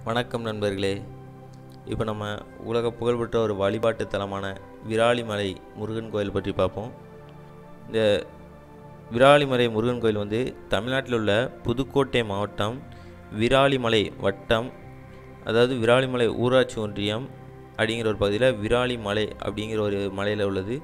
வணக்கம் நண்பர்களே இப்போ நம்ம உலக புகழ்பெற்ற ஒரு வழிபாட்டு தலமான விராலிமலை முருகன் கோயில் பற்றி பார்ப்போம் இந்த விராலிமலை முருகன் கோயில் வந்து தமிழ்நாட்டில் உள்ள புதுக்கோட்டை மாவட்டம் விராலிமலை வட்டம் அதாவது விராலிமலை ஊராட்சி ஒன்றியம் அப்படிங்கிற ஒரு பகுதியில் விராலிமலை அப்படிங்கிற ஒரு மலையில் உள்ளது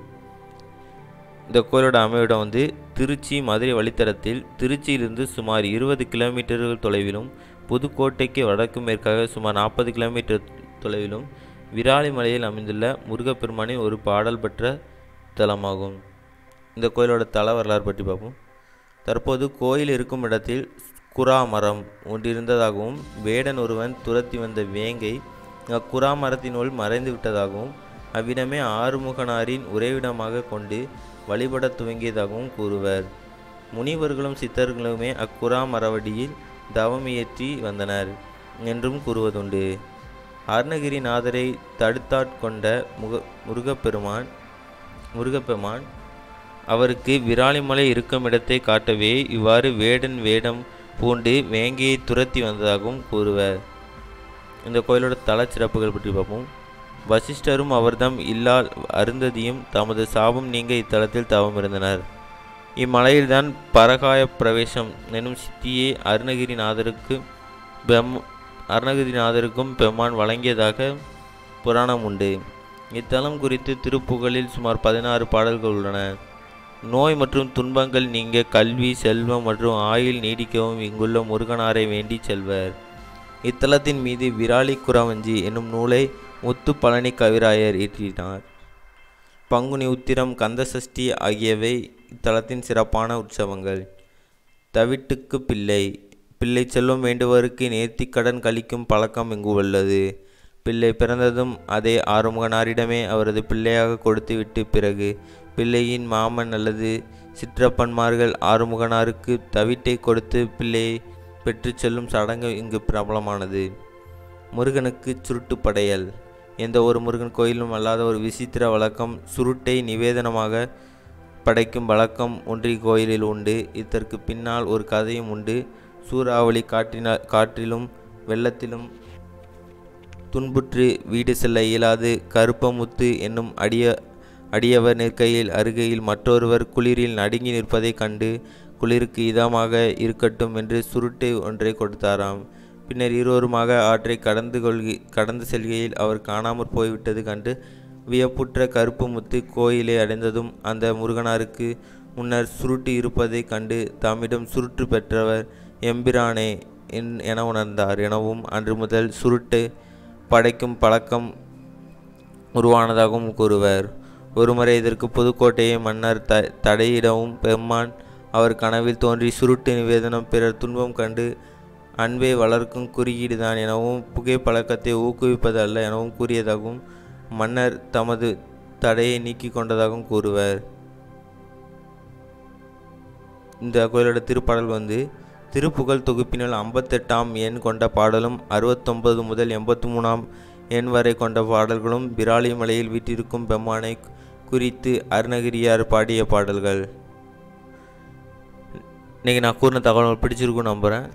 இந்த கோயிலோட அமைவிடம் வந்து திருச்சி மதுரை வழித்தடத்தில் திருச்சியிலிருந்து சுமார் இருபது கிலோமீட்டர்கள் தொலைவிலும் புதுக்கோட்டைக்கு வடக்கு மேற்காக சுமார் நாற்பது கிலோமீட்டர் தொலைவிலும் விராலிமலையில் அமைந்துள்ள முருகப்பெருமானின் ஒரு பாடல் பெற்ற தலமாகும் இந்த கோயிலோட தல வரலாறு பற்றி பார்ப்போம் தற்போது கோயில் இருக்கும் இடத்தில் குரா மரம் ஒன்றிருந்ததாகவும் வேடன் ஒருவன் துரத்தி வந்த வேங்கை அக்குரா மரத்தினுள் மறைந்து விட்டதாகவும் அவ்விடமே ஆறுமுகனாரின் உறைவிடமாக கொண்டு வழிபடத் துவங்கியதாகவும் கூறுவர் முனிவர்களும் சித்தர்களுமே அக்குரா மரவடியில் தவம் இயற்றி வந்தனர் என்றும் கூறுவதுண்டு அருணகிரிநாதரை தடுத்தாட்கொண்ட முக முருகப்பெருமான் முருகப்பெருமான் அவருக்கு விராலிமலை இருக்கும் இடத்தை காட்டவே இவ்வாறு வேடன் வேடம் பூண்டு வேங்கையை துரத்தி வந்ததாகவும் கூறுவர் இந்த கோயிலோட தல சிறப்புகள் பற்றி பார்ப்போம் வசிஷ்டரும் அவர்தம் இல்லால் அருந்ததியும் தமது சாபம் நீங்க இத்தலத்தில் தவம் இருந்தனர் இம்மலையில்தான் பரகாய பிரவேசம் எனும் சித்தியை அருணகிரிநாதருக்கு பெம் அருணகிரிநாதருக்கும் பெம்மான் வழங்கியதாக புராணம் உண்டு இத்தலம் குறித்து திருப்புகழில் சுமார் பதினாறு பாடல்கள் உள்ளன நோய் மற்றும் துன்பங்கள் நீங்க கல்வி செல்வம் மற்றும் ஆயுள் நீடிக்கவும் இங்குள்ள முருகனாரை வேண்டி செல்வர் இத்தலத்தின் மீது விராலி குறவஞ்சி என்னும் நூலை முத்து பழனி கவிராயர் இயற்றினார் பங்குனி உத்திரம் கந்தசஷ்டி ஆகியவை இத்தலத்தின் சிறப்பான உற்சவங்கள் தவிட்டுக்கு பிள்ளை பிள்ளை செல்வம் வேண்டுவருக்கு நேர்த்திக்கடன் கழிக்கும் பழக்கம் இங்கு உள்ளது பிள்ளை பிறந்ததும் அதை ஆறுமுகனாரிடமே அவரது பிள்ளையாக கொடுத்துவிட்டு பிறகு பிள்ளையின் மாமன் அல்லது சிற்றப்பன்மார்கள் ஆறுமுகனாருக்கு தவிட்டை கொடுத்து பிள்ளையை பெற்றுச் செல்லும் சடங்கு இங்கு பிரபலமானது முருகனுக்கு சுருட்டு படையல் எந்த ஒரு முருகன் கோயிலும் அல்லாத ஒரு விசித்திர வழக்கம் சுருட்டை நிவேதனமாக படைக்கும் வழக்கம் ஒன்றி கோயிலில் உண்டு இதற்கு பின்னால் ஒரு கதையும் உண்டு சூறாவளி காற்றின காற்றிலும் வெள்ளத்திலும் துன்புற்று வீடு செல்ல இயலாது கருப்பமுத்து என்னும் அடிய அடியவர் நிற்கையில் அருகையில் மற்றொருவர் குளிரில் நடுங்கி நிற்பதைக் கண்டு குளிருக்கு இதமாக இருக்கட்டும் என்று சுருட்டை ஒன்றை கொடுத்தாராம் பின்னர் இருவருமாக ஆற்றை கடந்து கொள்கி கடந்து செல்கையில் அவர் காணாமற் போய்விட்டது கண்டு வியப்புற்ற கருப்பு முத்து கோயிலை அடைந்ததும் அந்த முருகனாருக்கு முன்னர் சுருட்டு இருப்பதைக் கண்டு தம்மிடம் சுருட்டு பெற்றவர் எம்பிரானே என் என உணர்ந்தார் எனவும் அன்று முதல் சுருட்டு படைக்கும் பழக்கம் உருவானதாகவும் கூறுவர் ஒருமுறை இதற்கு புதுக்கோட்டையை மன்னர் த தடையிடவும் பெம்மான் அவர் கனவில் தோன்றி சுருட்டு நிவேதனம் பிறர் துன்பம் கண்டு அன்பை வளர்க்கும் குறியீடுதான் எனவும் புகை பழக்கத்தை ஊக்குவிப்பது அல்ல எனவும் கூறியதாகவும் மன்னர் தமது தடையை நீக்கி கொண்டதாகவும் கூறுவர் இந்த கோயிலோட திருப்பாடல் வந்து திருப்புகழ் தொகுப்பினுள் ஐம்பத்தெட்டாம் எண் கொண்ட பாடலும் அறுபத்தொன்பது முதல் எண்பத்தி மூணாம் எண் வரை கொண்ட பாடல்களும் விராலிமலையில் வீட்டிருக்கும் பெம்மானை குறித்து அருணகிரியார் பாடிய பாடல்கள் இன்றைக்கி நான் கூறின தகவல் பிடிச்சிருக்கும் நம்புகிறேன்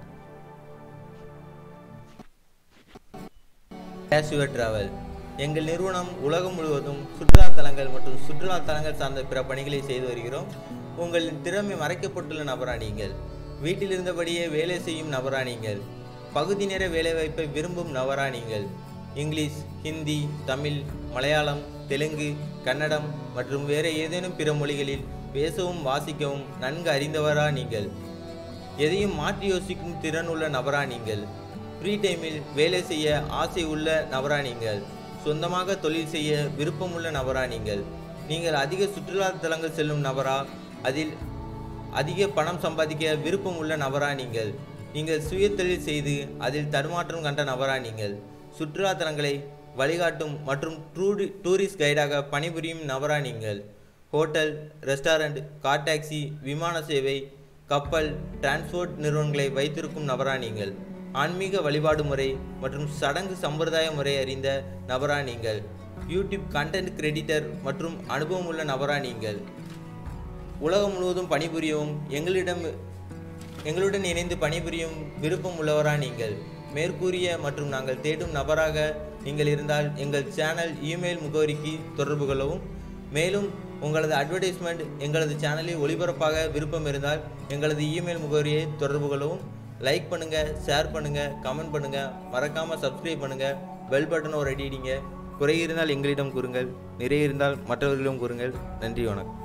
கேஷுவர் டிராவல் எங்கள் நிறுவனம் உலகம் முழுவதும் சுற்றுலா தலங்கள் மற்றும் சுற்றுலா தலங்கள் சார்ந்த பிற பணிகளை செய்து வருகிறோம் உங்களின் திறமை மறைக்கப்பட்டுள்ள நபரா நீங்கள் வீட்டில் இருந்தபடியே வேலை செய்யும் நபரா நீங்கள் பகுதி நேர வேலைவாய்ப்பை விரும்பும் நபரா நீங்கள் இங்கிலீஷ் ஹிந்தி தமிழ் மலையாளம் தெலுங்கு கன்னடம் மற்றும் வேறு ஏதேனும் பிற மொழிகளில் பேசவும் வாசிக்கவும் நன்கு அறிந்தவரா நீங்கள் எதையும் மாற்றி யோசிக்கும் திறன் உள்ள நபரா நீங்கள் ஃப்ரீ டைமில் வேலை செய்ய ஆசை உள்ள நபரா நீங்கள் சொந்தமாக தொழில் செய்ய விருப்பமுள்ள நபரா நீங்கள் நீங்கள் அதிக சுற்றுலா தலங்கள் செல்லும் நபரா அதில் அதிக பணம் சம்பாதிக்க விருப்பம் உள்ள நபரா நீங்கள் நீங்கள் சுய தொழில் செய்து அதில் தடுமாற்றம் கண்ட நபரா நீங்கள் சுற்றுலா தலங்களை வழிகாட்டும் மற்றும் டூரி டூரிஸ்ட் கைடாக பணிபுரியும் நபரா நீங்கள் ஹோட்டல் ரெஸ்டாரண்ட் கார் டாக்ஸி விமான சேவை கப்பல் டிரான்ஸ்போர்ட் நிறுவனங்களை வைத்திருக்கும் நபரா நீங்கள் ஆன்மீக வழிபாடு முறை மற்றும் சடங்கு சம்பிரதாய முறை அறிந்த நபரா நீங்கள் யூடியூப் கண்டென்ட் கிரெடிட்டர் மற்றும் அனுபவம் உள்ள நபரா நீங்கள் உலகம் முழுவதும் பணிபுரியவும் எங்களிடம் எங்களுடன் இணைந்து பணிபுரியும் விருப்பம் உள்ளவரா நீங்கள் மேற்கூறிய மற்றும் நாங்கள் தேடும் நபராக நீங்கள் இருந்தால் எங்கள் சேனல் இமெயில் முகவரிக்கு தொடர்பு கொள்ளவும் மேலும் உங்களது அட்வர்டைஸ்மெண்ட் எங்களது சேனலில் ஒளிபரப்பாக விருப்பம் இருந்தால் எங்களது இமெயில் முகவரியை தொடர்பு கொள்ளவும் லைக் பண்ணுங்க ஷேர் பண்ணுங்க கமெண்ட் பண்ணுங்க மறக்காம சப்ஸ்கிரைப் பண்ணுங்க பெல் பட்டனை ஒரு அடி அடிங்க குறை இருந்தால் எங்களிடம் கூறுங்கள் நிறைய இருந்தால் மற்றவர்களிடம் கூறுங்கள் நன்றி வணக்கம்